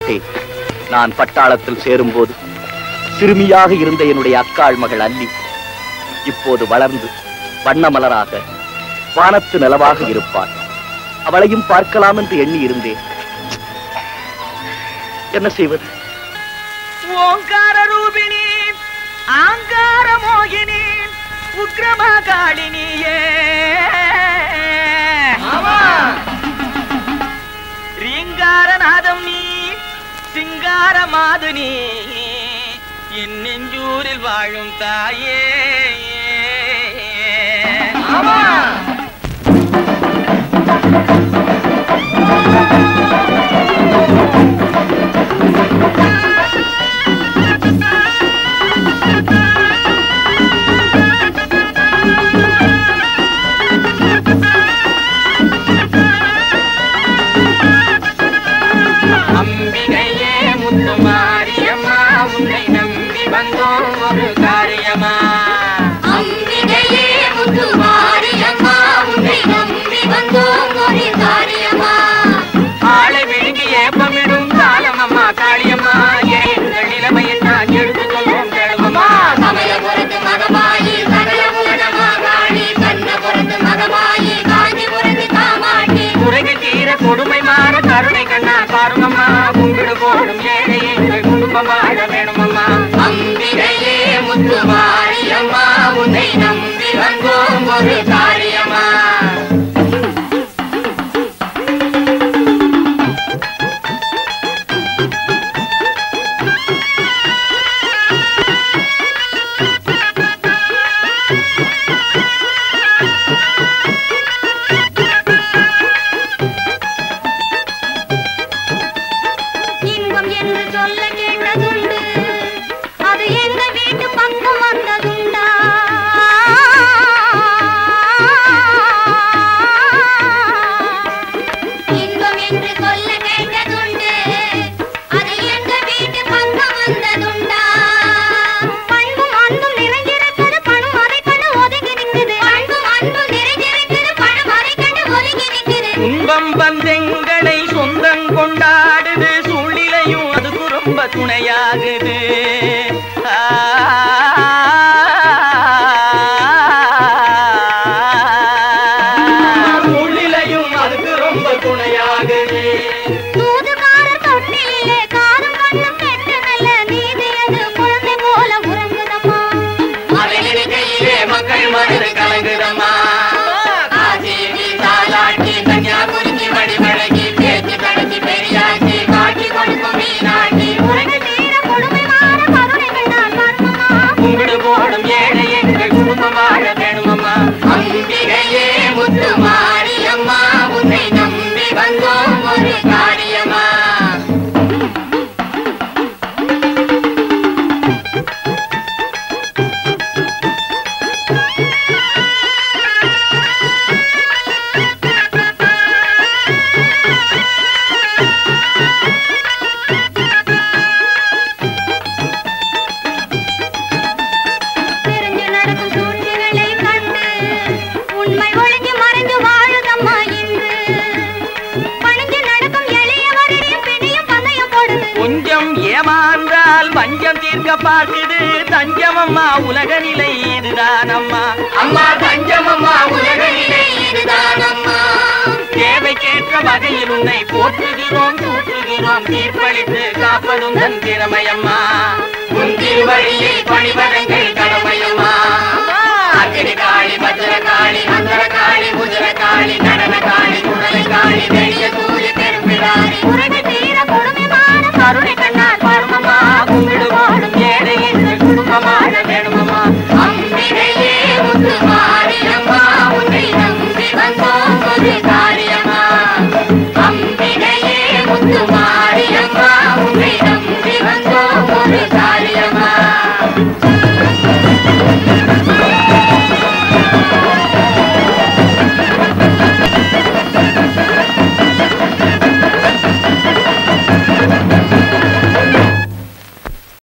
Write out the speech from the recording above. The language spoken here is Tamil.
மாட்டேன் நான் பட்டாளத்தில் சேரும்போது சிறுமியாக இருந்த என்னுடைய அக்காள் மகள் அல்லி இப்போது வளர்ந்து வண்ணமலராக வானத்து நிலவாக இருப்பாள் அவளையும் பார்க்கலாம் என்று எண்ணி இருந்தேன் என்ன செய்வது ஓங்கார ரூபிணி ஆங்கார மோகினி உக்ரமகாளினியே ரீங்காரநாதம் நீ சிங்கார மாது நீ என் நெஞ்சூரில் வாழும் தாயே அம்பிகையே முத்து மாரியம்மா உன்னை நம்பி வந்தோம் ஒரு காரியமா அம்பிகையே முத்து மாரியம்மா உன்னை நம்பி வந்தோம் ஒரு காரியமா ஆளை விழுங்கி ஏப்பமிடும் காலமம்மா காளியம்மா எங்கள் நிலைமையை நான் எடுத்து சொல்வோம் கேளுமம்மா சமயபுரத்து மகமாயி சகலபுரணமா காளி கண்ணபுரத்து மகமாயி காஞ்சிபுரத்து காமாட்சி குறைகள் தீர கொடுமை மாற கருணை கண்ணா பாருமம்மா கும்பிடு போடும் ஏழை எங்கள் குடும்பம் வாழ வேணுமம்மா அம்பிகையே முத்து மாரியம்மா உன்னை நம்பி வந்தோம் ஒரு காரியமா இன்பம் என்று சொல்ல கேட்டதுண்டு அது எங்க வீட்டு பக்கம் வந்ததுண்டா இன்பம் என்று சொல்ல கேட்டதுண்டு அது எங்க வீட்டு பக்கம் வந்ததுண்டா பண்பும் அன்பும் நிறைஞ்சிருக்குது பணம் அதை கண்டு ஒதுங்கி நிற்குது பண்பும் அன்பும் நிறைஞ்சிருக்குது பணம் அதை கண்டு ஒதுங்கி நிற்குது துன்பம் வந்தெங்களை சொந்தம் கொண்டாடுது சூழ்நிலையும் அதுக்கு ரொம்ப துணையாகுது ஆ. சூழ்நிலையும் அதுக்கு ரொம்ப துணையாகுது தூதுகாரர் தொட்டிலே காதும் கண்ணும் கெட்டு நல்ல நீதி அது குழந்தை போல உறங்குதம்மா அதை நினைக்கையிலே மக்கள் மனது கலங்குதம்மா காசி வீசாலாட்சி கன்னியாகுமரி வடிவழகி பேச்சு கடத்தி பெரியாச்சி காட்சி கொடுக்கும் மீனாட்சி உலகு தீர கொடுமை மாற கருணைகள் நான் மறந்தம்மா கும்பிடு போடும் ஏழை எங்கள் குடும்பம் வாழ வேணுமம்மா அம்பிகையே முத்து மாரியம்மா உன்னை நம்பி வந்தோம் ஒரு காரியமா தெரிஞ்சு நடக்கும் சூழ்ச்சிகளை கண்டு உண்மை ஒளிஞ்சு மறைஞ்சு வாழுதம்மா இன்று பணிஞ்சு நடக்கும் எளியவரிடையும் பிணியும் பந்தயம் போடுது கொஞ்சம் ஏமாந்தால் பஞ்சம் தீர்க்க பார்க்குது தஞ்சம் அம்மா உலக நிலை இதுதான் அம்மா அம்மா தஞ்சம் அம்மா உலக நிலை இதுதான் அம்மா தேவைக்கேற்ற வகையில் உன்னை போற்றுகிறோம் தூற்றுகிறோம் தீர்ப்பளித்து காப்பதும் தன் திறமையம்மா உன் திருவழியை பணிபதங்கள் கடமையம்மா அக்கினி காளி பத்திர காளி மந்திர காளி முதிர காளி